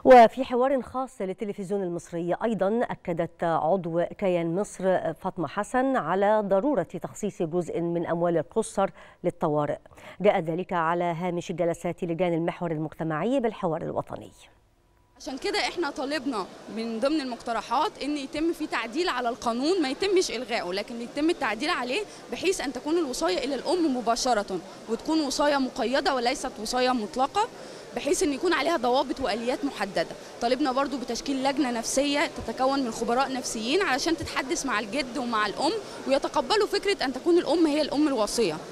وفي حوار خاص للتلفزيون المصري أيضا أكدت عضو كيان مصر فاطمة حسن على ضرورة تخصيص جزء من أموال القصر للطوارئ جاء ذلك على هامش جلسات لجان المحور المجتمعي بالحوار الوطني عشان كده احنا طالبنا من ضمن المقترحات ان يتم في تعديل على القانون ما يتمش الغائه لكن يتم التعديل عليه بحيث ان تكون الوصايه الى الام مباشره وتكون وصايه مقيده وليست وصايه مطلقه بحيث ان يكون عليها ضوابط واليات محدده طالبنا برضو بتشكيل لجنه نفسيه تتكون من خبراء نفسيين علشان تتحدث مع الجد ومع الام ويتقبلوا فكره ان تكون الام هي الام الوصيه